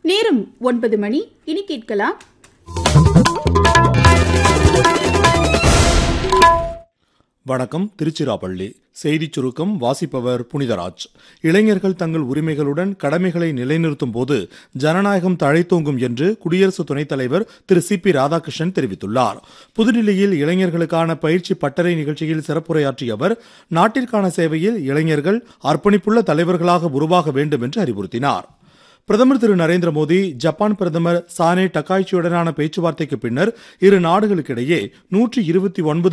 நேரம் ஒன்பது மணி இனி கேட்கலாம் வணக்கம் திருச்சிராப்பள்ளி செய்திச் சுருக்கம் வாசிப்பவர் புனிதராஜ் இளைஞர்கள் தங்கள் உரிமைகளுடன் கடமைகளை நிலைநிறுத்தும் போது ஜனநாயகம் தழைத்தோங்கும் என்று குடியரசு துணைத் தலைவர் திரு சி பி ராதாகிருஷ்ணன் தெரிவித்துள்ளார் புதுடில்லியில் இளைஞர்களுக்கான பயிற்சி பட்டறை நிகழ்ச்சியில் சிறப்புரையாற்றிய அவர் நாட்டிற்கான சேவையில் இளைஞர்கள் அர்ப்பணிப்புள்ள தலைவர்களாக உருவாக வேண்டும் என்று அறிவுறுத்தினார் பிரதமர் திரு நரேந்திர மோடி ஜப்பான் பிரதமர் சானே டக்காய்ச்சியுடனான பேச்சுவார்த்தைக்கு பின்னர் இரு நாடுகளுக்கிடையே நூற்றி இருபத்தி ஒன்பது